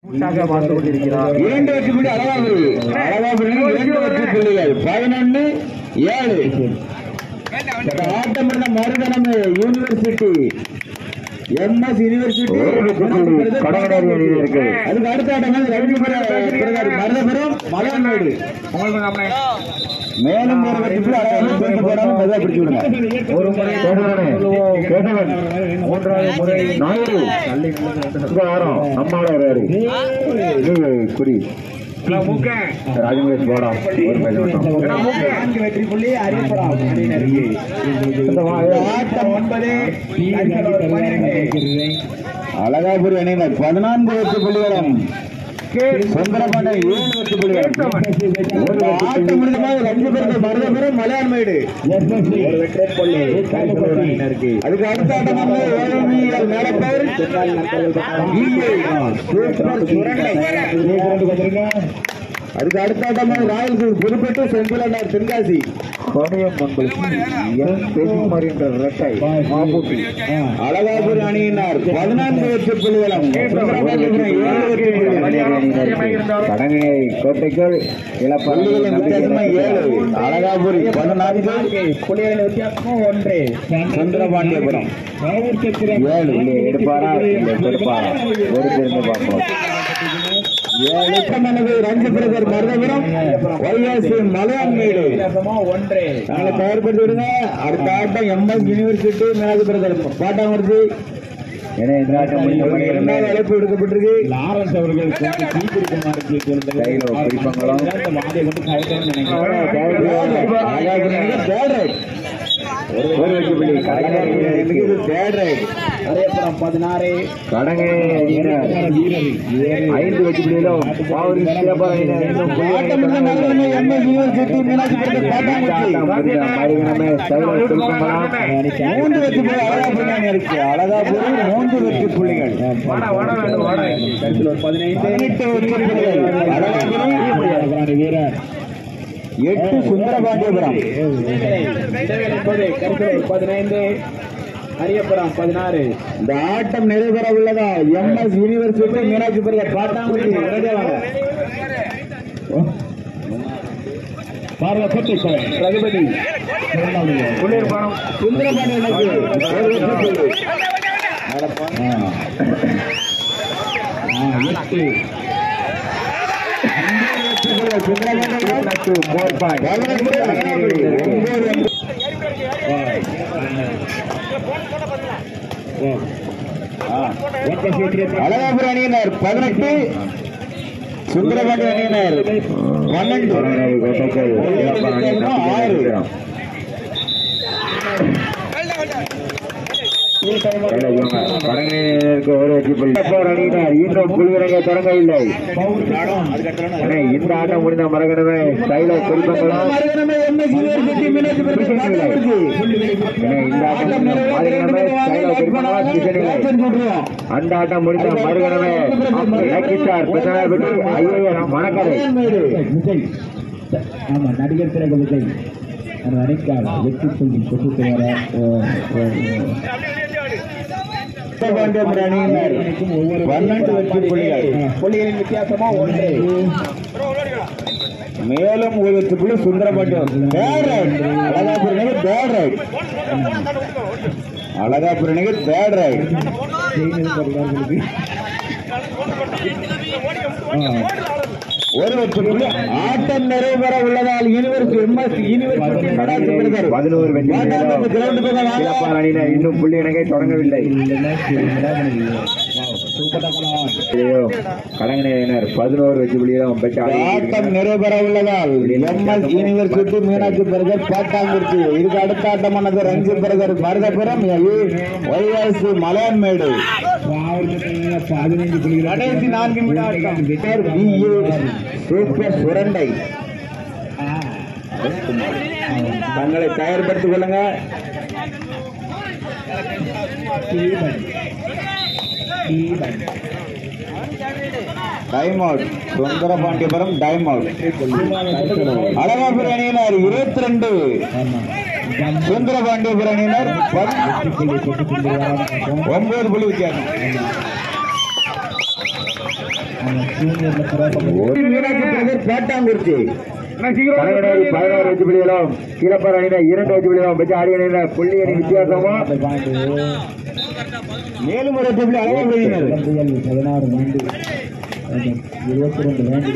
கூட்டாக பார்த்துக் கொண்டிருக்கிறார் இரண்டு வெற்றி புள்ளி அழகாபுரி அழகாபுரி இரண்டு வெற்றி புள்ளிகள் பதினொன்னு ஏழு இந்த ஆட்டம் இருந்த மருதனமே யூனிவர்சிட்டி எம்எஸ் யூனிவர்சிட்டி கடகடாரி அணியில் இருக்கு. அதுக்கு அடுத்த ஆட்டம் வந்து ரவி பிரதர் மருதபுரம் மலையன்மேடு மேலும் ஒரு வெற்றி புள்ளி அழகாபுரி தோற்று போடாம மெதுவா பிடிச்சு விடுங்க ஒரு முறை கேட்டவன் கேட்டவன் மூன்றாவது முறை நாயுடு இங்க வாரம் நம்மால வராரு இது குறி ராஜமேஷ் போடா ஒரு மேட்ச் மட்டும் நான்கு வெற்றி புள்ளி அறியப்படாம் இந்த வா- ஆட்டம் ஒன்பது அழகாபுரி அணியினர் பதினான்கு வெற்றி புள்ளிகளும் சுந்தரபாண்டன் ஏழு வெற்றி புள்ளிகளும் ஒரு ஆட்டம் முடிந்தமாக ரெண்டு பேருக்கு மருதபுரம் மலையாண்மேடு ஒரு வெற்றி புள்ளி காய்ச்சலூர் அணியினருக்கு அதுக்கு அடுத்த ஆட்டம் வந்து ஓய்வியல் மேலப்பவர் சூப்பர் சுரண்டை அதுக்கு அடுத்த ஆட்டம் வந்து ராயல் புதுப்பட்டு செந்திலனார் தென்காசி கோடையம் என் பெருமாறு என்ற இரட்டை மாபூட்டி அழகாபுரி அணியினர் பதினான்கு வெற்றி புள்ளிகளும் சுந்தரபாண்டியபுரம் ஏழு வெற்றி புள்ளிகளும் கடங்கை கோட்டைக்குள் பள்ளிகளின் வித்தியாசமா ஏழு அழகாபுரி பதினான்கு புள்ளிகளின் வித்தியாசமும் ஒன்று சுந்தரபாண்டியபுரம் ஏழு இல்லை எடுப்பாரா இல்லை கொடுப்பாரா ஒரு திருந்து பார்ப்போம் ஏழு எட்டு ரஞ்சு பிரதர் மருதபுரம் வைஎஸ்சி மலையாண்மேடு ஒன்று நாங்களை தயார்படுத்தி விடுங்க அடுத்த ஆட்டம் எம்எஸ் யூனிவர்சிட்டி மேலாது பிரதர் பாட்டாமர்த்தி என இந்த ஆட்டம் முடிந்த இரண்டாவது மணிகள் அழைப்பு விடுக்கப்பட்டிருக்கு லாரன்ஸ் அவர்கள் கொஞ்சம் தீப்பிடிக்குமாறு கேட்டிருந்தது. கையில பிடிப்பங்களும் இந்த வாதியை கொண்டு கழட்டணும்னு நினைக்கிறேன். அழகாபுரி அணிக்கு தேர்ட் ரைட் ஒரு வெற்றி புள்ளி கடங்கை இது தேர்ட் ரைட் அரியப்புறம் பதினாறு கடங்கை அணியினர் ஐந்து வெற்றி புள்ளிகளும் பாவூரின் சிறப்பாக அணியினர் இன்னும் புள்ளி ஆட்டம் முடிந்த மறுபடியும் எம்எஸ் யூனிவர்சிட்டி மீனாட்சி பிரதர் பாட்டாமர்த்தி மருகனமே சைலர் திருப்பமலாம் மூன்று வெற்றி புள்ளி அழகாபுரி அணி இருக்கு அழகாபுரி மூன்று வெற்றி புள்ளிகள் கருத்தில் பதினைந்து பதினெட்டு வெற்றி புள்ளிகள் அழகாபுரி வீரர் எட்டு சுந்தரபாண்டியபுரம் இடைவேளை போது கருத்தில் பதினைந்து அரியப்புறம் பதினாறு இந்த ஆட்டம் நிறைவேற உள்ளதா எம்எஸ் யூனிவர்சிட்டி மீனாட்சி பிரதர் பாட்டாமர்த்தி ரெடியா வாங்க பார்வை பற்றி ரகுபதி உள்ளிருப்பானம் சுந்தரபாண்டியனுக்கு ஒரு வெற்றி புள்ளி எட்டு சுந்தரபாண்டியன் ஃபோர் பாயிண்ட் பதினெட்டு அழகாபுரி ஒன்பது என்று அழகாபுரி அணியினர் பதினெட்டு சுந்தரபாண்டி அணியினர் பன்னெண்டு கோட்டைக்குள் சிறப்பாக அணியினர் ஆறு கடங்கருக்கு ஒரு வெற்றி புள்ளி போர் அணியினர் இன்னும் புலிவிரங்கை தொடங்கவில்லை அண்ணே, இந்த ஆட்டம் முடிந்த மரகணமே சைலர் திருப்பங்களும் மறுகணமே எம்எஸ் யூனிவர்சிட்டி மீனாட்சி பிரதர் பாட்டாமர்த்தி அண்ணே, இந்த ஆட்டம் முடிந்த மரகணமே சைலர் திருப்பங்களும் திசைநிலை அந்த ஆட்டம் முடிந்த மறுகணமே லக்கி ஸ்டார் பெற்று ஐஏஎஸ் மணக்கரை விஜய் ஆமா நடிகர் திரைக விஜய் அந்த அணிக்கால் வெற்றி புள்ளி கொண்டு வர சுந்தரபாண்டியபுரம் அணியினர் பன்னெண்டு வெற்றி புள்ளிகள் புள்ளிகளின் வித்தியாசமா ஒன்று மேலும் ஒரு வெற்றி புள்ளி சுந்தரபாண்டியம் தேர்ட் ரைட் அழகாபுரி அணிக்கு தேர்ட் ரைட் அழகாபுரி அணிக்கு தேர்ட் ரைட் ஒரு வெற்றி புள்ளி ஆட்டம் நிறைவேற உள்ளதால் யூனிவர்சிட்டி எம்எஸ் யூனிவர்சிட்டி நடாத்து பிரதர் பதினோரு வெற்றி கிரவுண்ட் பக்கம் வாங்க சிறப்பான அணியினர் இன்னும் புள்ளி இணங்கை தொடங்கவில்லை ஐயோ, கடங்கனையினர் பதினோரு வெற்றி புள்ளிகளும் பெற்று ஆடி ஆட்டம் நிறைவேற உள்ளதால் MS university Meenakshi brother Pattankurichi இதுக்கு அடுத்த ஆட்டமானது ரஞ்சி பிரதர் மருதபுரம் ஒய்எஸ்சி மலையான்மேடு பதினைந்து புள்ளிகள் கடைசி நான்கு நிமிட ஆட்டம் VU சூப்பர் சுரண்டை தங்களை தயார்படுத்திக் கொள்ளுங்க time out Sundarapandiyapuram time out Alagapuri அணியினர் இருபத்தி ரெண்டு சுந்தரபாண்டியபுரம் அணியினர் பத்து- ஒன்பது புள்ளி வித்தியாசம் அவன் ஜூனியர்ல சிறப்பு மீனாட்சி பிரதர் பேட்டாங்குறிச்சி கனகநேரி பதினாறு வெற்றி புள்ளிகளும் கீழப்பர் அணியினர் இரண்டு வெற்றி புள்ளிகளும் பெற்ற ஆடி அணியினர் புள்ளி அணி வித்தியாசமும் மேலும் ஒரு வெற்றி புள்ளி அழகா விடுகிறார் புள்ளிகள் பதினாறு வேண்டு இருபத்தி ரெண்டு வேண்டு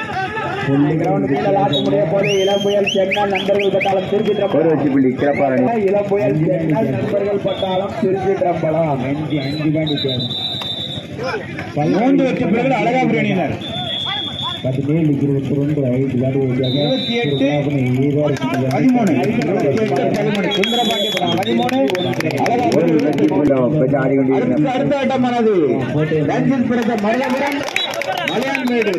ஆட்ட முடிய போது இளம் புயல் சென்னால் நண்பர்கள் பட்டாளம் திருப்பி ஒரு வெற்றி புள்ளி கீழப்பார் அணி இளம் புயல் சென்னால் நண்பர்கள் பட்டாளம் திருப்பி திரம்பலாம் அஞ்சு அஞ்சு வேண்டு தேவை மூன்று வெற்றி புள்ளிகள் அழகா விடுகிறார் பதினேழு இருபத்தி ரெண்டு ஐந்து வேண்டு இருபத்தி எட்டு, பதிமூணு சுந்தரபாண்டியபுரம் பதிமூணு அழகா ஒரு வெற்றி புள்ளிகளும் பெற்ற ஆடி அடுத்த கொண்டிருக்கிறார் அடுத்த ஆட்டமானது Ranjith brother Malayalam Malaiyanmedu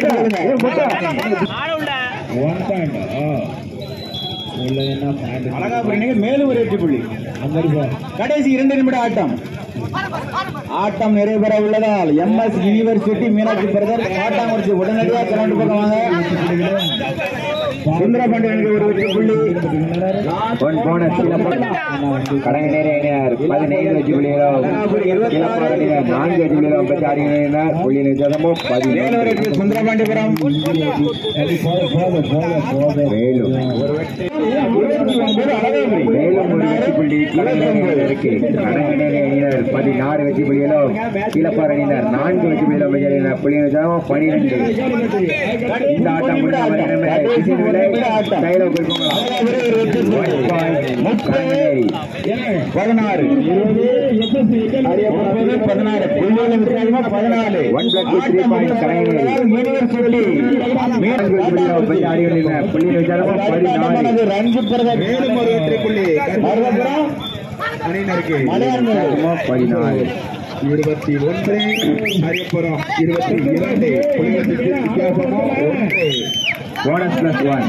one point உள்ள என்ன பாயிண்ட் அழகா பிரிணிங்க மேலும் ஒரு வெற்றி புள்ளி அமெரிக்கா கடைசி இரண்டு நிமிட ஆட்டம் ஆட்டம் நிறைவேற உள்ளதால் MS university Meenakshi brother Kattankurichi உடனடியாக கிளம்பி பக்கம் வாங்க சுந்தரபாண்டியனுக்கு ஒரு வெற்றி புள்ளி ஒன் போனஸ் கீழப்பர் கடங்கநேரி அணியினர் பதினைந்து வெற்றி புள்ளிகளும் கீழப்பார் அணியினர் நான்கு வெற்றி புள்ளிகளும் பெற்ற ஆடி அணியினர் புள்ளி நிச்சயமும் மேலும் பதினேழு ஒரு வெற்றி சுந்தரபாண்டியபுரம் போத போத போத மேலும் இருபத்தி ஒன்பது அழகாபுரி மேலும் ஒரு வெற்றி புள்ளி கடங்கநேரிக்கு கடங்கநேரி அணியினர் பதினாறு வெற்றி புள்ளிகளும் கீழப்பார் அணியினர் நான்கு வெற்றி புள்ளிகளும் பெற்ற அணியினர் புள்ளி நிச்சயமும் பனிரெண்டு இந்த ஆட்டம் முடிந்த மறுகணமே கிசின் விலை கையில கொடுக்கலாம் அழகாபுரி ஒரு வெற்றி புள்ளி கடங்கநேரி பதினாறு முப்பது பதினாறு புள்ளிகளை வித்தியாசமா பதினாலு One plus two, three points, Kadanganeri. University நான்கு வெற்றி புள்ளிகளும் பெற்ற ஆடி அணியினர் புள்ளி நிச்சயமும் பதினாறு ரஞ்சித் பிரதர் மேலும் ஒரு வெற்றி புள்ளி மருதபுரம் அணியினருக்கு மலையாளம் பதினாறு இருபத்தி ஒன்று அரியப்புறம் இருபத்தி இரண்டு புள்ளிகளுக்கு வித்தியாசமா ஒன்று போனஸ் பிளஸ் ஒன்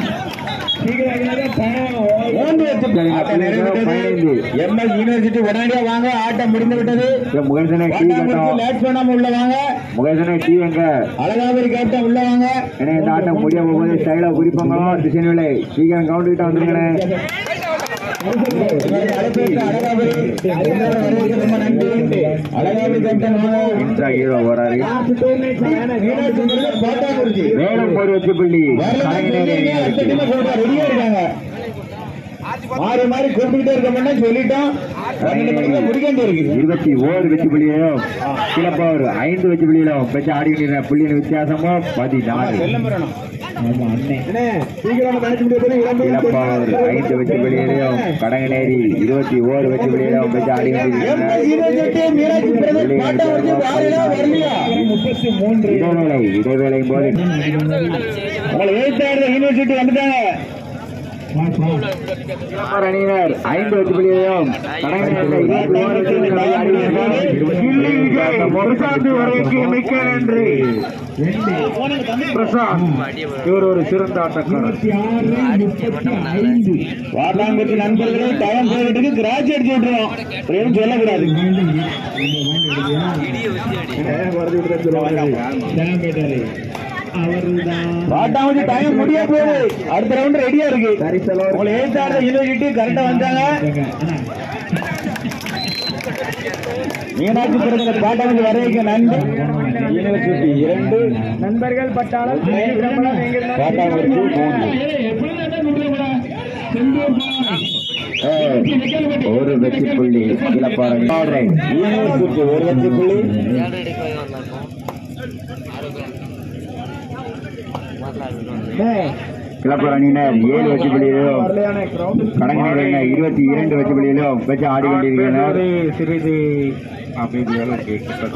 மூன்று வெற்றி புள்ளி. ஆட்டம் நிறைவேறிவிட்டது. பதினைந்து. எம்எஸ் யூனிவர்சிட்டி உடனடியா வாங்க ஆட்டம் முடிந்து விட்டது முகேசனை டீ பட்டாம்பூச்சி கட்டம் லேட் பண்ணாம உள்ள வாங்க முகேசனை டீ எங்க அழகாபுரி கேப்டன் உள்ள வாங்க ஏன்னா இந்த ஆட்டம் முடிய போகும்போது ஸ்டைலா குறிப்பாங்களோ டிசைன் விலை சீக்கிரம் கவுண்ட் கிட்ட வந்துருங்களேன் அழைப்பேற்ற அழகாபுரி வருவதற்கு ரொம்ப நன்றி அழகாபுரி கேப்டன் வாங்க இன்ட்ரா ஹீரோ வராரு மீனாட்சி பிரதர் பாட்டாங்குறிச்சி மேலும் ஒரு வெற்றி புள்ளி கலைஞரே ரெடியா இருக்காங்க மாறி மாறி கூப்பிட்டுட்டே இருக்க மாட்டேன் சொல்லிட்டோம் பன்னெண்டு மணிக்கு தான் முடிக்க வேண்டியிருக்கு இருபத்தி ஓரு வெற்றி புள்ளியிலும் கிளப்பவர் ஐந்து வெற்றி புள்ளியிலும் பெற்ற ஆடி கொண்டிருந்த புள்ளியின் வித்தியாசமும் பதினாறு ஆமா அண்ணன் சீக்கிரம் கணக்கு முடியாது கிளப்பவர் ஐந்து வெற்றி புள்ளியிலும் கடங்கநேரி இருபத்தி ஓரு வெற்றி புள்ளியிலும் பெற்ற ஆடி கொண்டிருக்கிறார் மீனாட்சி பிரதர் பாட்டாங்குறிச்சி வாரியா வரலையா முப்பத்தி மூன்று இடைவேளை இடைவேளையும் போது உங்களை எழுத்தாளர் யூனிவர்சிட்டி வந்துட்டாங்க கிளப்பவர் அணியினர் ஐந்து வெற்றி புள்ளியிலும் கடங்கநேரில் இருபத்தி ஓரு வெற்றி புள்ளியிலும் ஆடி கொண்டிருக்கிறார். பிரசாந்த் வரைக்கு மிக்க நன்றி பிரசாந்த் இவர் ஒரு சிறந்த ஆட்டக்காரர் இருபத்தி ஆறு முப்பத்தி ஐந்து வாட்டாங்குறிச்சி நண்பர்களே டைம் போயிட்டு கிராஜ் அடிச்சு விட்டுருவோம் அப்புறம் எதுவும் சொல்லக்கூடாது திறம்பெற்றாரு அவர்தான் வாட்டாங்குறிச்சி டைம் முடிய போகுது அடுத்த ரவுண்ட் ரெடியா இருக்கு உங்களை எழுத்தாளர் யூனிவர்சிட்டி கரெக்டா வந்தாங்க அண்ணா மீனாட்சி பிரதமர் பாட்டாங்குறிச்சி வரைக்கு நன்றி யூனிவர்சிட்டி இரண்டு நண்பர்கள் பட்டாளம் பாட்டாங்குறிச்சி மூன்று ஏய், ஒரு வெற்றி புள்ளி கிளப்பாறை யூனிவர்சிட்டி ஒரு வெற்றி புள்ளி கிளப்பர் அணியினர் ஏழு வெற்றி புள்ளியிலும் கடங்கநேரி அணியினர் இருபத்தி இரண்டு வெற்றி புள்ளியிலும் பெற்று ஆடி கொண்டிருக்கிறார் சிறிது அமைதியாக கேட்க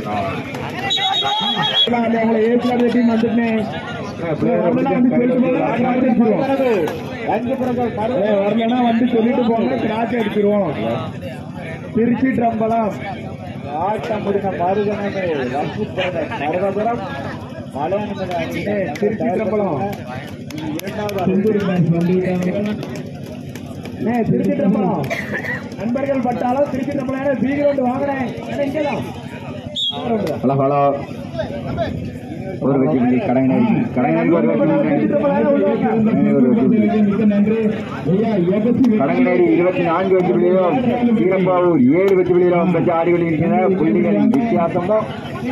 வரலன்னா வந்து சொல்லிட்டு போங்க கிராஸ் அடிச்சிருவோம் திருச்சி ட்ரம்பலம் ஆட்டம் முடிந்த மருதனமே மருதபுரம் மலையாளம் திருச்சி ட்ரம்பலம் திருச்சி ட்ரம்பலம் நண்பர்கள் பட்டாலும் திருச்சி ட்ரம்பலம் பீகிரவுண்டு வாங்கினேன் இங்கதான் ஹலோ ஹலோ ஒரு வெற்றி புள்ளி கடங்கநேரி கடங்கநேரி ஒரு வெற்றி புள்ளி கடங்கநேரி ஒரு வெற்றி புள்ளி மிக்க நன்றி ஐயா எபசி கடங்கநேரி இருபத்தி நான்கு வெற்றி புள்ளிகளும் வீரப்பாவூர் ஏழு வெற்றி புள்ளிகளும் பெற்று ஆடி கொண்டிருக்கின்றன புள்ளிகளின் வித்தியாசமும்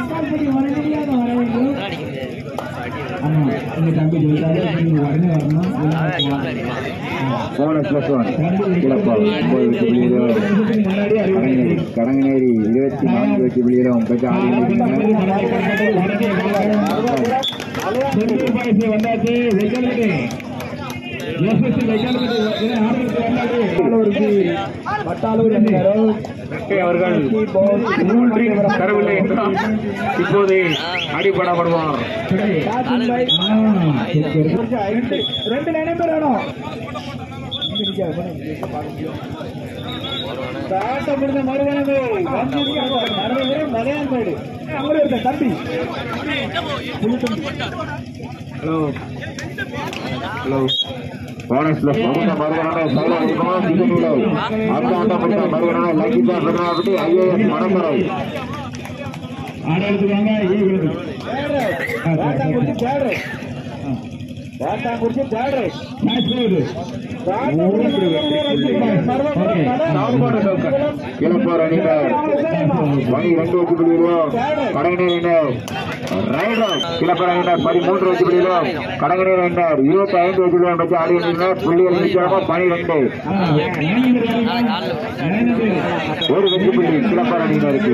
ஆமா எங்க தம்பி சொல்லிட்டாரு நீங்க உடனே வரணும் போனஸ் பிளஸ் ஒன் வீரப்பாவூர் ஒன்பது வெற்றி புள்ளிகளும் முன்னாடி கடங்கநேரி கடங்கநேரி இருபத்தி நான்கு வெற்றி புள்ளிகளும் பெற்று ஆடி கொண்டிருக்கின்றன வந்தாச்சு வைக்கல்பட்டி எஸ்எஸ்சி வைக்கல்பட்டி ஆரம்பித்து வந்தாச்சு பட்டாளூர் என்கிறாரோ அவர்கள் மூன்றின் தரவில்லை என்றால் இப்போது அடிபடப்படுவார் ரெண்டு நினைப்பு வேணும் முடிந்த மறுவனமே மலையாண்பாடு அங்கே இருக்க தம்பி ஹலோ ஹலோ போனஸ் பிளஸ் மருந்த மருதனான சைல இருக்குமா சிங்கனிலோ அந்த ஆட்ட பட்ட மருதனான லக்கிதா பெருமாபட்டி ஐஏஎஸ் மணக்கரை ஆட எடுத்துவாங்க சாப்பாடு சவுக்கர் இளப்போர் அணியினர் மணி ரெண்டு வெற்றி புள்ளியிலும் கடங்கநேரினர் ரைடர் இளப்போர் அணியினர் பதிமூன்று வெற்றி புள்ளியிலும் கடங்கநேர் அணியினர் இருபத்தி ஐந்து வெற்றி புள்ளியும் பெற்று ஆடி வருகின்றனர் புள்ளிகள் நிச்சயமாக பனிரெண்டு ஒரு வெற்றி புள்ளி இளப்போர் அணியினருக்கு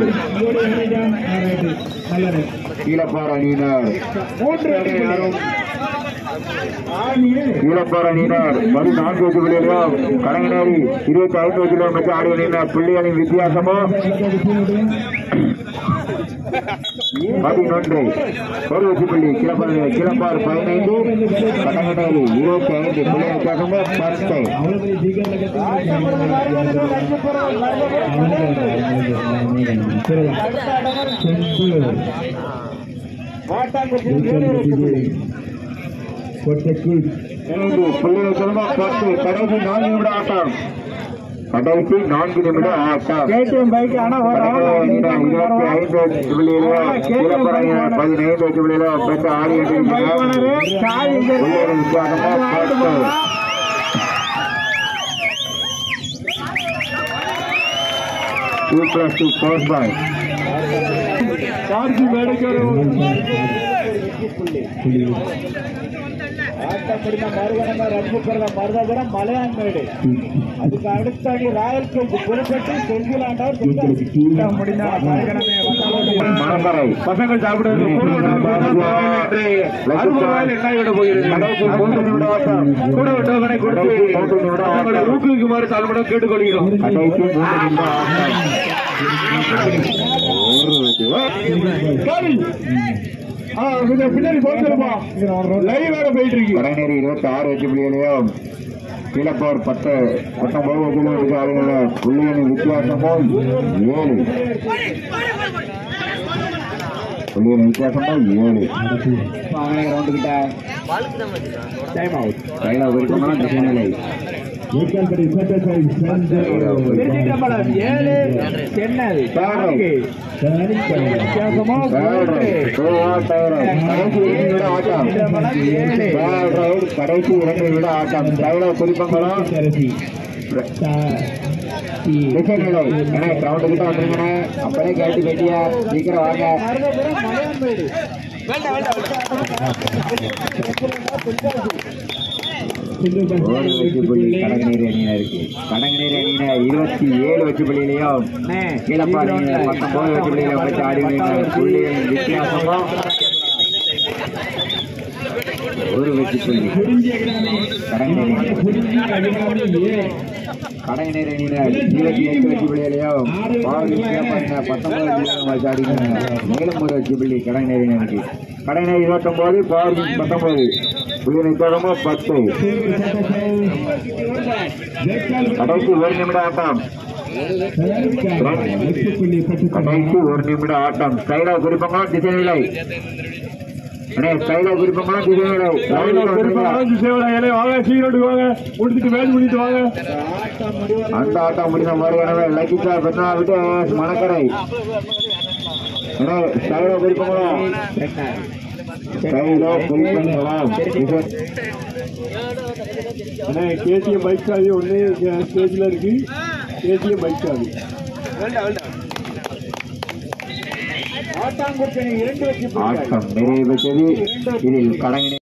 கீழப்பார் அணியினர் கீழப்பார் அணியினர் பதினான்கு வெற்றி புள்ளியிலும் கடங்கநேரி இருபத்தி ஐந்து வெற்றிலும் பெற்று ஆடி வருகின்றனர் புள்ளிகளின் வித்தியாசமோ பதினொன்று ஒரு வெற்றி புள்ளி கிளப்பார் கிளப்பார் பதினைந்து கடங்கநேரி இருபத்தி ஐந்து புள்ளி வித்தியாசமோ பத்து கொட்டைக்கு ஐந்து புள்ளி வித்தியாசமோ பத்து கடைசி நான்கு நிமிட ஆட்டம் கடைசி நான்கு நிமிட ஆட்டம் கேடிஎம் பைக் ஆனா இருபத்தி ஐந்து புள்ளியிலும் கிளப்பார் அணியினர் பதினைந்து வெற்றி புள்ளியிலும் பெற்று ஆடி வருகின்றனர் புள்ளிகளின் வித்தியாசமோ பத்து two plus two four by சார்ஜி மேடைக்கு ஆட்டம் முடிந்த மறுவனமே ரன்புக்கிறத மருதாபுரம் மலையாண்மேடு அதுக்கு அடுத்த அணி ராயல் கோல்டு புறப்பட்டு செந்திலாண்டவர் முடிந்த மறுகணமே மணக்கரை பசங்கள் சாப்பிடுறது கடைசி மூன்று நிமிட ஆட்டம் கூட விட்டவனை கொடுத்து கடைசி மூன்று நிமிட அவங்களை ஆட்டம் ஊக்குவிக்குமாறு தலைமுடன் கேட்டுக்கொள்கிறோம் கடைசி மூன்று நிமிட ஆட்டம் ஒரு வெற்றி. பின்னாடி போச்சுருப்பா லைவ் வேற போயிட்டு இருக்கு கடநேரி இருபத்தி ஆறு வெற்றி புள்ளிகளையும் கீழப்போர் பத்து பத்தொன்பது வெற்றிகளும் ஆளுநர் புள்ளிகளின் வித்தியாசமோ ஏழு புள்ளிகளின் வித்தியாசமோ ஏழு ரவுண்டு கிட்ட டைம் அவுட் கையில விருப்பமான திசைநிலை திருச்சிற்றம்பலம் ஏழு சென்னை நான்கு. வித்தியாசமோ மூன்று. கடைசி இரண்டு விட ஆட்டம் திருச்சிற்றம்பலம் ஏழு Third round, கடைசி இரண்டு விட ஆட்டம் கையில குறிப்பங்களும் திசைநிலை ஏன்னா கிரவுண்டு கிட்ட வந்துருங்கண்ணே அப்பவே கேட்டு பேட்டியா சீக்கிரம் வாங்க மருதபுரம் மலையாண்மேடு ஒரு வெற்றி புள்ளி கடங்கநீர் அணியினருக்கு கடங்கநீர் அணியினர் இருபத்தி ஏழு வெற்றி புள்ளியிலையும் கீழப்பாடு அணியினர் பத்தொன்பது வெற்றி புள்ளியிலும் பெற்று ஆடி வருகின்றனர் புள்ளிகளின் வித்தியாசமும் ஒரு வெற்றி புள்ளி கடங்கநீர் கடங்கநீர் அணியினர் இருபத்தி எட்டு வெற்றி புள்ளியிலையும் பாவதி கீழப்பாடினர் பத்தொன்பது புள்ளியிலும் வச்சு ஆடி வருகின்றனர் மேலும் ஒரு வெற்றி புள்ளி கடங்கநீர் அணியினருக்கு கடங்கநீர் இருபத்தொன்பது பாவதி பத்தொன்பது புள்ளியின் வித்தியாசமும் பத்து கடைசி ஒரு நிமிட ஆட்டம் கடைசி ஒரு நிமிட ஆட்டம் ஸ்டைலா குறிப்பங்களா திசைநிலை அண்ணே ஸ்டைலா குறிப்பங்களா திசைநிலை வாங்க சீரோட்டுக்கு வாங்க முடிச்சுட்டு வேலை முடிச்சுட்டு வாங்க அந்த ஆட்டம் முடிந்த மறுகணவே லக்கிச்சா பெண்ணா விட்டு மணக்கரை அண்ணா சகல குறிப்பங்களா சகல குறிப்பங்களா அண்ணா கேடிஎம் பைக் சாவி ஒன்று ஸ்டேஜில் இருக்கு கேடிஎம் பைக் சாவி ஆட்டாங்குச்சனை இரண்டு வச்சு ஆட்டம் நிறைவு பெற்றது இதில் கடங்கினை